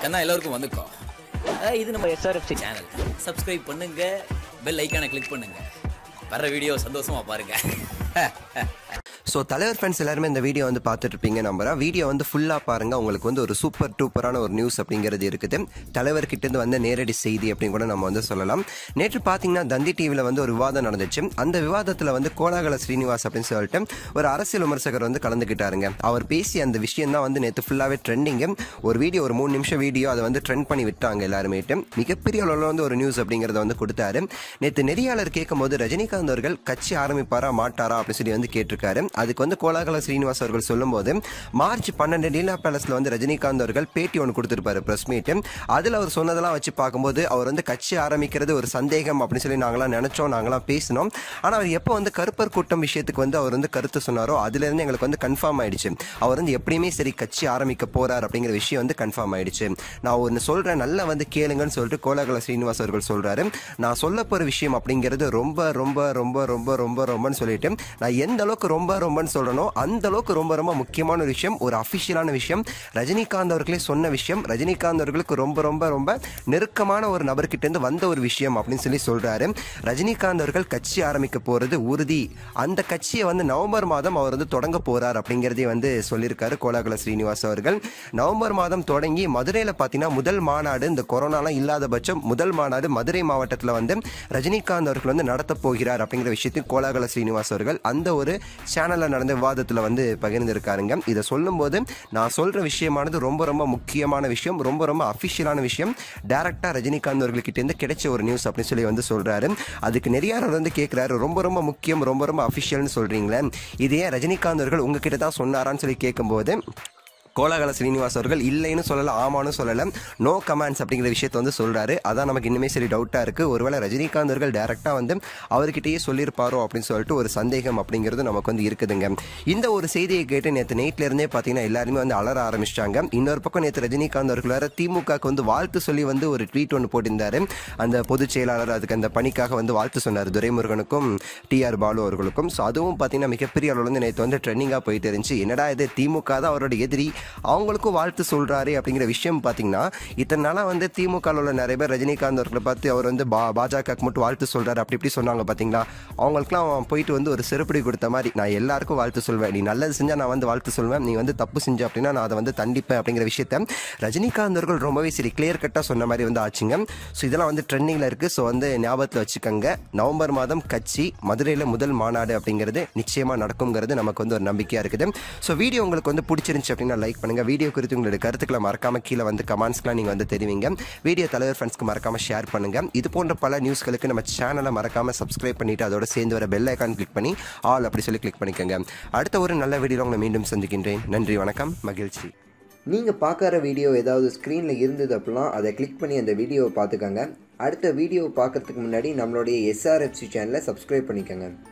கண்ணா எல்லாருக்கும் வந்துக்கோ அஹ் இது நம்ம எஸ்ஆர்எஃப்சி சேனல் சப்ஸ்கிரைப் பண்ணுங்க பெல் ஐக்கானை கிளிக் பண்ணுங்க வர்ற வீடியோ சந்தோஷமா பாருங்க ஸோ தலைவர் ஃப்ரெண்ட்ஸ் எல்லாருமே இந்த வீடியோ வந்து பார்த்துட்டு இருப்பீங்க நம்புறேன் வீடியோ வந்து ஃபுல்லாக பாருங்க உங்களுக்கு வந்து ஒரு சூப்பர் டூப்பரான ஒரு நியூஸ் அப்படிங்கிறது இருக்குது தலைவர்கிட்ட இருந்து வந்த நேரடி செய்தி அப்படின்னு கூட நம்ம வந்து சொல்லலாம் நேற்று பார்த்தீங்கன்னா தந்தி டிவியில் வந்து ஒரு விவாதம் நடந்துச்சு அந்த விவாதத்தில் வந்து கோலாகல ஸ்ரீனிவாஸ் அப்படின்னு சொல்லிட்டு ஒரு அரசியல் விமர்சகர் வந்து கலந்துக்கிட்டாருங்க அவர் பேசிய அந்த விஷயம் தான் வந்து நேற்று ஃபுல்லாகவே ட்ரெண்டிங்கு ஒரு வீடியோ ஒரு மூணு நிமிஷம் வீடியோ அதை வந்து ட்ரெண்ட் பண்ணி விட்டாங்க எல்லாருமேட்டு மிகப்பெரிய அளவில் வந்து ஒரு நியூஸ் அப்படிங்கிறத வந்து கொடுத்தாரு நேற்று நெறியாளர் கேட்கும்போது ரஜினிகாந்த் அவர்கள் கட்சி ஆரம்பிப்பாரா மாட்டாரா அப்படின்னு சொல்லி வந்து கேட்டிருக்காரு அதுக்கு வந்து கோலாகல ஸ்ரீனிவாஸ் அவர்கள் சொல்லும்போது மார்ச் பன்னெண்டு லீலா பேலஸ்ல வந்து ரஜினிகாந்த் அவர்கள் பேட்டி ஒன்று கொடுத்திருப்பாரு பிரஸ் மீட் அதுல அவர் சொன்னதெல்லாம் வச்சு பார்க்கும்போது அவர் வந்து கட்சி ஆரம்பிக்கிறது ஒரு சந்தேகம் அப்படின்னு சொல்லி நாங்களாம் நினைச்சோம் நாங்களாம் பேசினோம் ஆனா அவர் எப்போ வந்து கருப்பர் கூட்டம் விஷயத்துக்கு வந்து அவர் வந்து கருத்து சொன்னாரோ அதுல இருந்து எங்களுக்கு வந்து கன்ஃபார்ம் ஆயிடுச்சு அவர் வந்து எப்படியுமே சரி கட்சி ஆரம்பிக்க போறார் அப்படிங்கிற விஷயம் வந்து கன்ஃபார்ம் ஆயிடுச்சு நான் ஒன்று சொல்றேன் நல்லா வந்து கேளுங்கன்னு சொல்லிட்டு கோலாகல ஸ்ரீனிவாஸ் அவர்கள் சொல்றாரு நான் சொல்ல போற விஷயம் அப்படிங்கிறது ரொம்ப ரொம்ப ரொம்ப ரொம்ப ரொம்ப ரொம்பன்னு சொல்லிட்டு நான் எந்த அளவுக்கு ரொம்ப ரொம்பன்னு சொல்றேனோ அந்த அளவுக்கு ரொம்ப ரொம்ப முக்கியமான ஒரு விஷயம் ஒரு அஃபிஷியலான விஷயம் ரஜினிகாந்த் அவர்களே சொன்ன விஷயம் ரஜினிகாந்த் அவர்களுக்கு ரொம்ப ரொம்ப ரொம்ப நெருக்கமான ஒரு நபர்கிட்ட இருந்து வந்த ஒரு விஷயம் அப்படின்னு சொல்லி சொல்றாரு ரஜினிகாந்த் அவர்கள் கட்சி ஆரம்பிக்க போறது உறுதி அந்த கட்சியை வந்து நவம்பர் மாதம் அவர் வந்து தொடங்க போறார் அப்படிங்கிறதே வந்து சொல்லியிருக்காரு கோலாகல ஸ்ரீனிவாஸ் அவர்கள் நவம்பர் மாதம் தொடங்கி மதுரையில் பார்த்தீங்கன்னா முதல் மாநாடு இந்த கொரோனாலாம் இல்லாத பட்சம் முதல் மாநாடு மதுரை மாவட்டத்தில் வந்து ரஜினிகாந்த் அவர்கள் வந்து நடத்த போகிறார் அப்படிங்கிற விஷயத்தையும் கோலாகல ஸ்ரீனிவாஸ் அவர்கள் அந்த ஒரு சேனலில் நடந்த விவாதத்தில் வந்து பகிர்ந்திருக்காருங்க இதை சொல்லும்போது நான் சொல்ற விஷயமானது ரொம்ப ரொம்ப முக்கியமான விஷயம் ரொம்ப ரொம்ப அஃபிஷியலான விஷயம் டேரக்டா ரஜினிகாந்த் அவர்கள்கிட்ட இருந்து கிடைச்ச ஒரு நியூஸ் அப்படின்னு சொல்லி வந்து சொல்றாரு அதுக்கு நிறைய வந்து கேட்கிறாரு ரொம்ப ரொம்ப முக்கியம் ரொம்ப ரொம்ப அஃபிஷியல்னு சொல்றீங்களே இது ஏன் ரஜினிகாந்த் அவர்கள் உங்ககிட்ட தான் சொன்னாரான்னு சொல்லி கேட்கும்போது கோலாகல ஸ்ரீனிவாஸ் அவர்கள் இல்லைன்னு சொல்லல ஆமான்னு சொல்லல நோ கமெண்ட்ஸ் அப்படிங்கிற விஷயத்த வந்து சொல்றாரு அதான் நமக்கு இன்னுமே சரி டவுட்டா இருக்கு ஒருவேளை ரஜினிகாந்த் அவர்கள் டைரக்டா வந்து அவர்கிட்டயே சொல்லியிருப்பாரோ அப்படின்னு சொல்லிட்டு ஒரு சந்தேகம் அப்படிங்கிறது நமக்கு வந்து இருக்குதுங்க இந்த ஒரு செய்தியை கேட்டு நேற்று நைட்ல இருந்தே பாத்தீங்கன்னா எல்லாருமே வந்து அலற ஆரம்பிச்சிட்டாங்க இன்னொரு பக்கம் நேற்று ரஜினிகாந்த் அவர்கள் வேற திமுகக்கு வந்து வாழ்த்து சொல்லி வந்து ஒரு ட்வீட் ஒன்று போட்டிருந்தாரு அந்த பொதுச் செயலாளர் அதுக்கு அந்த பணிக்காக வந்து வாழ்த்து சொன்னார் துரைமுருகனுக்கும் டி ஆர் பாலு அவர்களுக்கும் ஸோ அதுவும் பார்த்தீங்கன்னா மிகப்பெரிய அளவில் வந்து நேற்று வந்து ட்ரெண்டிங்காக போயிட்டு இருந்துச்சு என்னடா இது திமுக தான் அவரோட எதிரி அவங்களுக்கும் வாழ்த்து சொல்றாரு அப்படிங்கிற விஷயம் பார்த்தீங்கன்னா இத்தனை நாளாக வந்து திமுக உள்ள நிறைய பேர் ரஜினிகாந்த் அவர்களை பார்த்து அவர் வந்து பா பாஜகவுக்கு மட்டும் வாழ்த்து சொல்றாரு அப்படி இப்படி சொன்னாங்க பார்த்தீங்களா அவங்களுக்குலாம் போயிட்டு வந்து ஒரு செருப்படி கொடுத்த மாதிரி நான் எல்லாருக்கும் வாழ்த்து சொல்வேன் நீ நல்லது செஞ்சா நான் வந்து வாழ்த்து சொல்வேன் நீ வந்து தப்பு செஞ்ச அப்படின்னா நான் அதை வந்து தண்டிப்பேன் அப்படிங்கிற விஷயத்த ரஜினிகாந்த் அவர்கள் ரொம்பவே சரி கிளியர் கட்டாக சொன்ன மாதிரி வந்து ஆச்சுங்க ஸோ இதெல்லாம் வந்து ட்ரெண்டிங்கில் இருக்கு ஸோ வந்து ஞாபகத்தில் வச்சுக்கோங்க நவம்பர் மாதம் கட்சி மதுரையில் முதல் மாநாடு அப்படிங்கிறது நிச்சயமாக நடக்குங்கிறது நமக்கு வந்து ஒரு நம்பிக்கையாக இருக்குது ஸோ வீடியோ உங்களுக்கு வந்து பிடிச்சிருந்துச்சு அப்படின்னா லைக் பண்ணுங்க வீடியோ குறித்து உங்களுடைய கருத்துக்களை மறக்காம கீழே வந்து கமெண்ட்ஸ்லாம் நீங்கள் வந்து தெரிவிங்க வீடியோ தலைவர் ஃப்ரெண்ட்ஸ்க்கு மறக்காம ஷேர் பண்ணுங்க இது போன்ற பல நியூஸ்களுக்கு நம்ம சேனலை மறக்காம சப்ஸ்கிரைப் பண்ணிட்டு அதோட சேர்ந்து வர பெல் ஐக்கான் கிளிக் பண்ணி ஆல் அப்படி சொல்லி கிளிக் பண்ணிக்கோங்க அடுத்த ஒரு நல்ல வீடியோ உங்களை மீண்டும் சந்திக்கின்றேன் நன்றி வணக்கம் மகிழ்ச்சி நீங்கள் பார்க்குற வீடியோ ஏதாவது ஸ்க்ரீனில் இருந்தது அப்படின்னா அதை கிளிக் பண்ணி அந்த வீடியோவை பார்த்துக்கோங்க அடுத்த வீடியோ பார்க்கறதுக்கு முன்னாடி நம்மளுடைய எஸ்ஆர்எஃப்சி சேனலை சப்ஸ்கிரைப் பண்ணிக்கோங்க